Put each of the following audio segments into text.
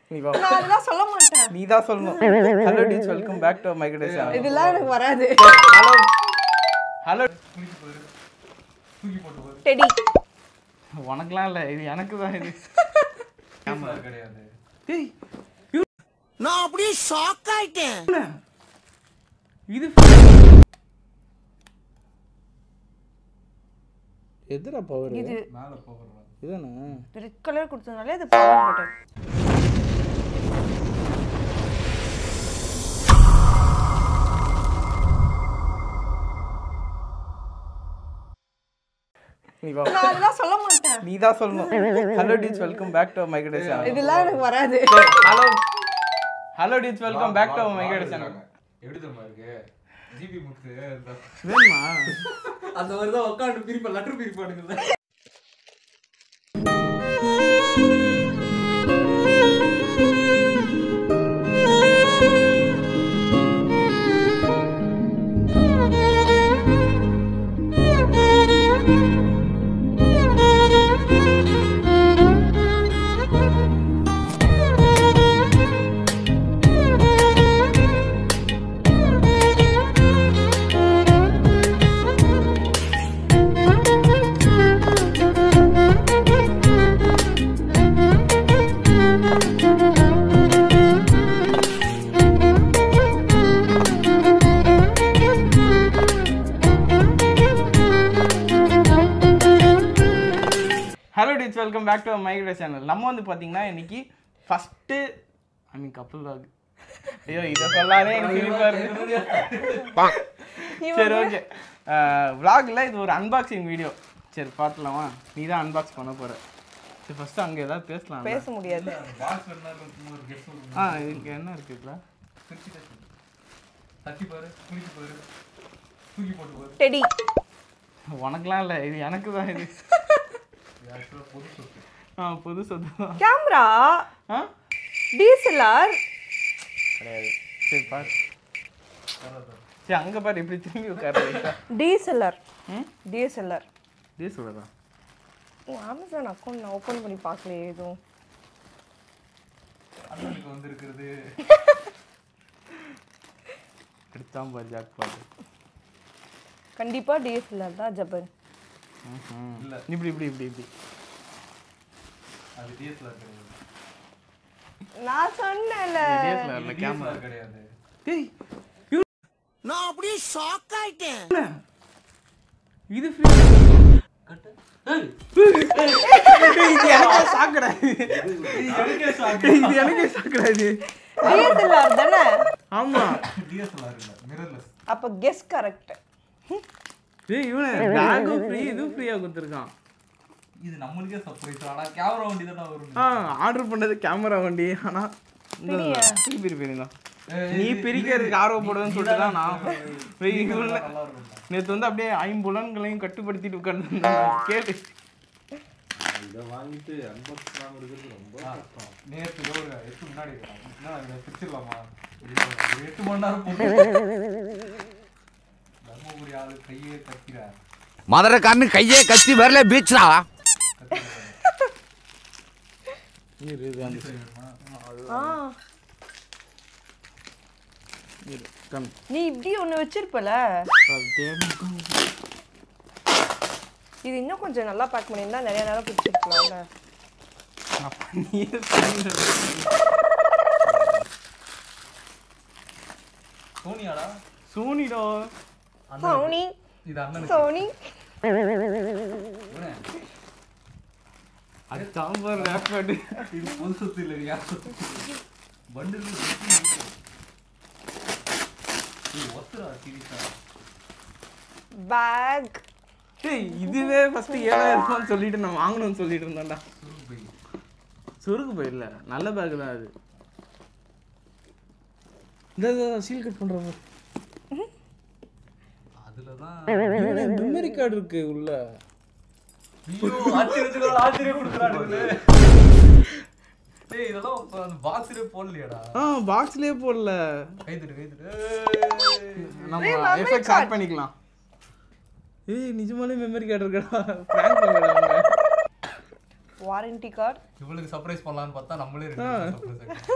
நீ வா நான் அதெல்லாம் சொல்ல மாட்டேன் நீ தான் சொல்லணும் hello teach welcome back to my Kadai channel இதெல்லாம் எனக்கு வராது ஹலோ ஹலோ டெடி உனக்குலாம் இல்லை இது எனக்கு தான் இது கிடையாது டேய் நான் அப்படியே ஷாக் ஆயிட்டேன் இது எதுடா பவர் இது மேல போகிறோம் இதுதானே ரெட் கலர் கொடுத்ததுனாலே அது பவர் பட்டன் நீ வா நான் அதெல்லாம் சொல்ல மாட்டேன் நீ தான் சொல்லணும் hello teach welcome back to my Kadai channel இதெல்லாம் எனக்கு வராது hello hello teach welcome back to my Kadai channel எப்படி தெரியுமா இருக்கு ஜிபி முத்து வேணுமா அந்த மாதிரி தான் உட்காந்து பிரிப்பா லெட்டர் பிரிப்பானுங்கல்ல hello teach welcome back to my Kadai channel நம்ம வந்து பார்த்தீங்கன்னா இன்னைக்கு ஃபஸ்ட்டு ஐ மீன் கப்பல் டாக் ஐயோ இதை சொல்லாதே எனக்கு சிரிப்பா இருக்கு சரி ஓகே vlogல இது ஒரு அன்பாக்சிங் வீடியோ சரி பார்த்துலாமா நீ தான் அன்பாக்ஸ் பண்ண போற சரி ஃபஸ்ட்டு அங்கே ஏதாவது பேசலாம் பேச முடியாது பாக்ஸ் என்ன இருக்கும் ஒரு கெஸ்ட் ஆ இங்கே என்ன இருக்குதுல தட்டி பாரு குளிச்சு பாரு தூக்கி போட்டு பாரு டெடி உனக்குலாம் இல்லை இது எனக்கு தான் இது ஆக்சுவலாக பொது சொத்து ஆ புது சொத்து தான் கேமரா ஆ டிஎஸ்எல்ஆர் கிடையாது சரி பாரு சரி அங்கே பாரு இப்படி திரும்பி உட்கார டிஎஸ்எல்ஆர் ம் டிஎஸ்எல்ஆர் இதே சொல்லுறா அமேசான் அக்கௌண்ட் நான் ஓப்பன் பண்ணி பார்க்கலையே எதுவும் அண்ணனுக்கு வந்திருக்கிறது எடுத்தான் பாரு ஜாக் பாரு கண்டிப்பா டிஎஸ்எல்ஆர் தான் ஜபன் இல்ல. இப்படி இப்படி இப்படி இப்படி அது டிஎஸ்எல்ஆர் கிடையாது நான் சொன்னேன்ல டிஎஸ்எல்ஆர்ல கேமரா டிஎஸ்எல்ஆர் கிடையாது டேய் நான் அப்படியே ஷாக் ஆயிட்டேன் இது ஃப்ரீ இது எனக்கே சாக்கடா இது எனக்கே சாக்கடா இது டிஎஸ்எல்ஆர் தானே ஆமா டிஎஸ்எல்ஆர் இல்ல மிரர்லெஸ் அப்ப கெஸ் கரெக்ட் டேய் இவனே பேக்கும் ஃப்ரீ இதுவும் ஃப்ரீயா கொடுத்துருக்கான் இது நம்மளுக்கே சர்ப்ரைஸ் ஆனா கேமரா வண்டி தானே வரும் ஆ ஆர்டர் பண்ணது கேமரா வண்டி ஆனா இந்த பிரியா. பிரி பிரி பிரிங்க நீ பிரிக்கிறதுக்கு ஆர்வப்படுவேன்னு சொல்லிட்டு தான் நான் வெயில் நல்லா இருக்கும் நேற்று வந்து அப்படியே ஐம்புலன்களையும் கட்டுப்படுத்திட்டு உட்காந்து கேட்டு இதை வாங்கிட்டு அன்பாக்ஸ் பண்ணாம இருக்கிறது ரொம்ப கஷ்டம் நேற்று ஏதோ ஒரு எட்டு முன்னாடி இருக்கான். என்ன இதை பிரிச்சிடலாமா ஒரு எட்டு மணி நேரம் போட்டு தர்மபுரி ஆளு கையே கத்திர மதுரை கண்ணு கையே கத்தி வரல பீச்ரா இரு இது அந்த ஆ இரு கம் நீ இப்படி ஒண்ணு வச்சிருப்பல அது தேடும் இது இன்னும் கொஞ்சம் நல்லா பேக் பண்ணியிருந்தா நிறைய நேரம் பிடிச்சிருக்கலாம்ல அப்ப நீயே சொல்லு. சோனியாடா சோனிடா சோனி இது அண்ணனுக்கு சோனி இவனே, அது சாம்பார் ரேப்பாடு இது பொது சொத்து இல்லை யார் சொத்து பண்டில் இது ஒத்துடா சீரியஸா பேக் டேய் இதுவே ஃபர்ஸ்ட் ஏழாயிரம் ரூபான்னு சொல்லிட்டு நான் வாங்கணும்னு சொல்லிட்டு இருந்தேன்டா சுருக்கு பை சொருக்கு போயிடல நல்ல பேக் தான் அது இந்த சீல் கட் பண்றப்போ அதுல தான் மெமரி கார்டு இருக்கு உள்ள ஐயோ ஆச்சரியத்துக்கு ஒரு ஆச்சரியம் கொடுக்குறானுங்களே டேய் இதெல்லாம் இப்ப அந்த பாக்ஸ்லயே போடலையாடா ஆ பாக்ஸ்லயே போடல கை தட்டு கை தட்டு நம்ம ஏய், memory எஃபெக்ட் ஆட் பண்ணிக்கலாம் ஏய் நிஜமாலே மெமரி கார்டு இருக்கடா பிராங்க் பண்ணடா அவங்க வாரண்டி கார்டு இவளுக்கு சர்ப்ரைஸ் பண்ணலாம்னு பார்த்தா நம்மளே ரெண்டு சர்ப்ரைஸ்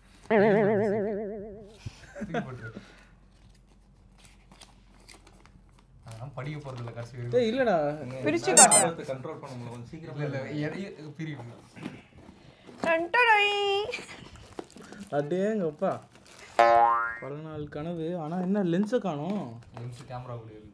அதெல்லாம் படிக்க போறது இல்ல கடைசி வரைக்கும் ஏய் இல்லடா பிரிச்சு காட்டு கண்ட்ரோல் பண்ண முடியல கொஞ்சம் சீக்கிரம் இல்ல இல்ல எடைய பிரிவு டன்டடை. அடேங்கப்பா பல நாள் கனவு ஆனா என்ன லென்ஸை காணோம் லென்ஸ் கேமரா கூட இருக்கு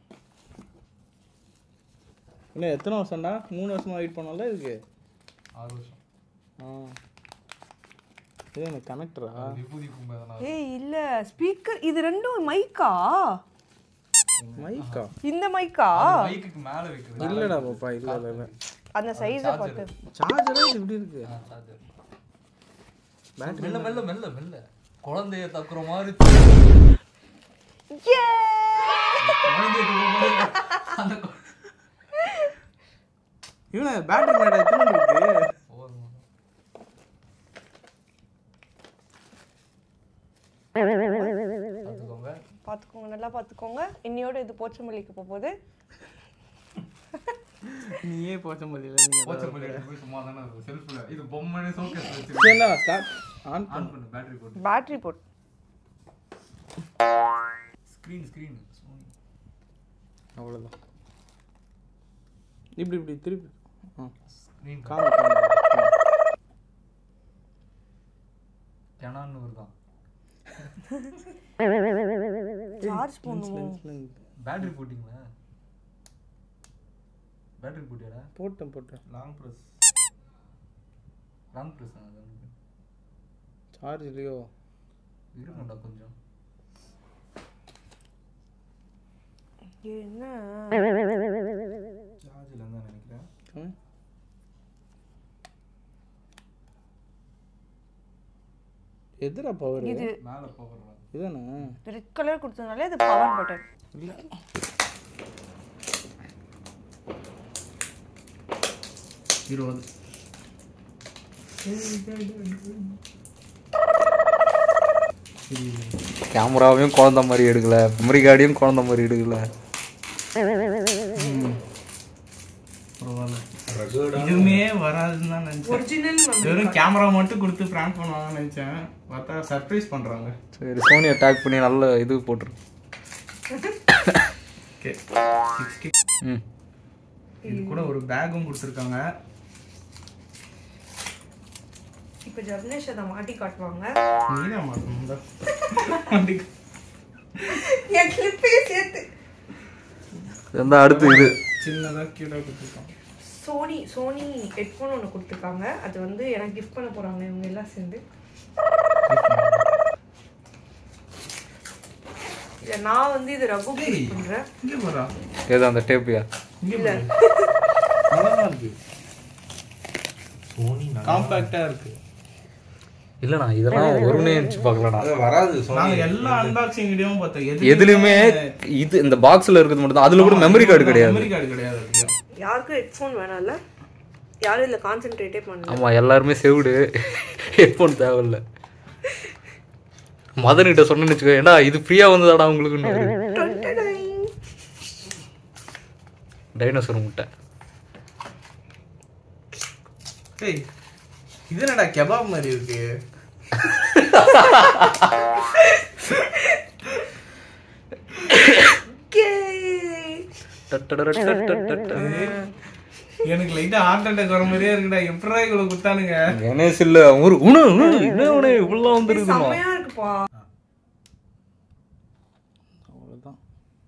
இன்னும் எத்தனை வருஷம்டா மூணு வருஷமா வெயிட் பண்ணல இதுக்கு ஆறு வருஷம் ஆ இது எனக்கு கனெக்டரா விபூதி கும்பு எதனா ஏய் இல்ல ஸ்பீக்கர் இது ரெண்டும் மைக்கா மைக்கா இந்த மைக்கா மைக்குக்கு மேல வைக்கிறது இல்லடா பாப்பா இல்ல இல்ல இல்ல அந்த சைஸை பார்த்து சார்ஜரே இது இப்படி இருக்கு சார்ஜர் பேட்டரி மெல்ல மெல்ல மெல்ல மெல்ல குழந்தைய தக்குற மாதிரி Yeah! குழந்தைய தூக்குற மாதிரி அந்த கு- இவன பேட்டரி மேட எத்தனை இருக்கு போதும். பார்த்துக்கோங்க பார்த்துக்கோங்க நல்லா பார்த்துக்கோங்க இன்னையோட இது போச்சமல்லிக்கு போக போகுது நீயே போச்ச முடியல நீங்க போச்சர் பண்ணி எடுத்து போய் சும்மா தானே இருக்கும் செல்ஃப்ல இது பொம்மை சோகேஸ் வச்சு சரிடா ஸ்டார்ட் ஆன் ஆன் பண்ணு பேட்டரி போட்டு பேட்டரி போட் ஸ்க்ரீன் ஸ்க்ரீன் சோனி அவ்வளவுதான் இப்படி இப்படி திருப்பி ஆ ஸ்க்ரீன் காமி காமி ஜனான்னு வருதான் சார்ஜ் பண்ணுவோம் பேட்டரி போட்டிங்களா பேட்டரி போட்டியாடா போட்டேன் போட்டேன் லாங் ப்ரெஸ் ராங் ப்ரெஸ் அது சார்ஜ் இல்லையோ இருக்கும்டா கொஞ்சம் என்ன சார்ஜில் தான் நினைக்கிறேன் காமி. எதுடா பவர் இது மேலே போகிறோம் இதானே ரெட் கலர் கொடுத்ததுனால இது பவர் பட்டன் இல்ல இருபது கேமராவையும் குழந்த மாதிரி எடுக்கல மெமரி கார்டையும் குழந்த மாதிரி எடுக்கல பரவாயில்ல ரகடா இதுவுமே வராதுன்னு தான் நினைச்சேன் ஒரிஜினல் வெறும் கேமரா மட்டும் கொடுத்து பிராங்க் பண்ணுவாங்கன்னு நினைச்சேன் பார்த்தா சர்ப்ரைஸ் பண்றாங்க சரி சோனி அட்டாக் பண்ணி நல்ல இது போட்டுரு ஓகே சிக்ஸ்டி ம் இது கூட ஒரு பேக்கும் கொடுத்துருக்காங்க இப்போ ஜப்னேஷ் அதை மாட்டி காட்டுவாங்க நீதான் மாட்டணும் தான் என் கிளிப்பையே சேர்த்து இருந்தா அடுத்து இது சின்னதா கீழே கொடுத்துருக்காங்க சோனி சோனி ஹெட்ஃபோன் ஒன்று கொடுத்துருக்காங்க அது வந்து எனக்கு கிஃப்ட் பண்ண போறாங்க இவங்க எல்லாம் சேர்ந்து இல்ல நான் வந்து இது ரகுக்கு gift பண்றேன் இங்கே போறா ஏதோ அந்த டேப்பியா இங்கே இல்ல நல்லா இருக்கு சோனி காம்பாக்டா இருக்கு இல்லைண்ணா இதெல்லாம் ஒருனே இருந்துச்சு பார்க்கலண்ணா அது வராது சோனி நாங்க எல்லா அன்பாக்சிங் வீடியோவும் பார்த்தோம் எது எதுலையுமே இது இந்த பாக்ஸ்ல இருக்கிறது மட்டும் தான் அதுல கூட மெமரி கார்டு கிடையாது மெமரி கார்டு கிடையாது அதுலயும். யாருக்கும் ஹெட்ஃபோன் வேணாம்ல யாரும் இதுல கான்சென்ட்ரேட்டே பண்ணல ஆமா எல்லாருமே செவிடு ஹெட்ஃபோன் தேவையில்ல மதன் கிட்ட சொன்னேன்னு வச்சுக்கோ ஏண்டா இது ஃப்ரீயா வந்ததாடா உங்களுக்கு டைனோசர் முட்டை ஏய் இது என்னடா கெபாப் மாதிரி இருக்கு எனக்கு லைட்டா ஹார்ட் அட்டாக் வர மாதிரியே இருக்குடா எப்படா இவ்வளவு குத்தானுங்க கணேஷ் இல்ல ஒரு உணு உணு என்ன உணு இவ்வளவு வந்துருக்குமா செம்மையா இருக்குப்பா அவ்வளவுதான்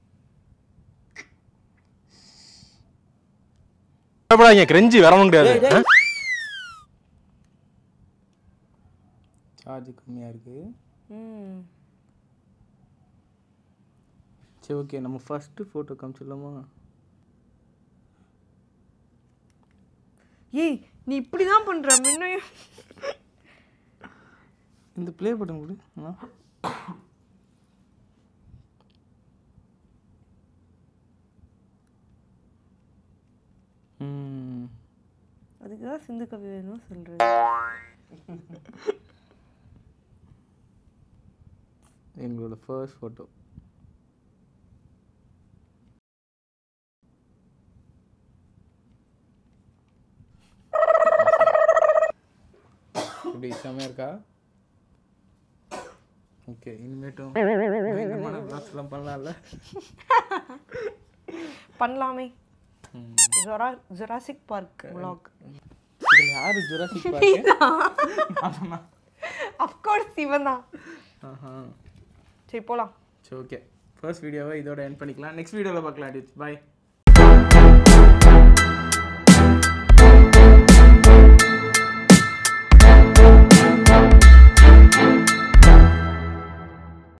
கிரெஞ்சி வரவும் கிடையாது சார்ஜ் கம்மியா இருக்கு ம் சரி ஓகே நம்ம ஃபர்ஸ்ட் போட்டோ காமிச்சிடலாமா ஏய் நீ இப்படிதான் பண்ற முன்னையும் இந்த ப்ளே பட்டன் கொடு ஆ. ம் அதுக்கு தான் சிந்து கவி வேணும் சொல்றது எங்களோட ஃபர்ஸ்ட் ஃபோட்டோ செம்மையா இருக்கா ஓகே இனிமேட்டும் பயங்கரமான vlogsலாம் பண்ணலாம்ல பண்ணலாமே ஜொரா ஜொராசிக் பார்க் vlog இதில் யாரு ஜுராசிக் பார்க்க அஃப்கோர்ஸ் இவன் தான் ஆஹா சரி போலாம் சரி ஓகே ஃபர்ஸ்ட் வீடியோவை இதோட என் பண்ணிக்கலாம் நெக்ஸ்ட் வீடியோவில் பார்க்கலாம் பாய்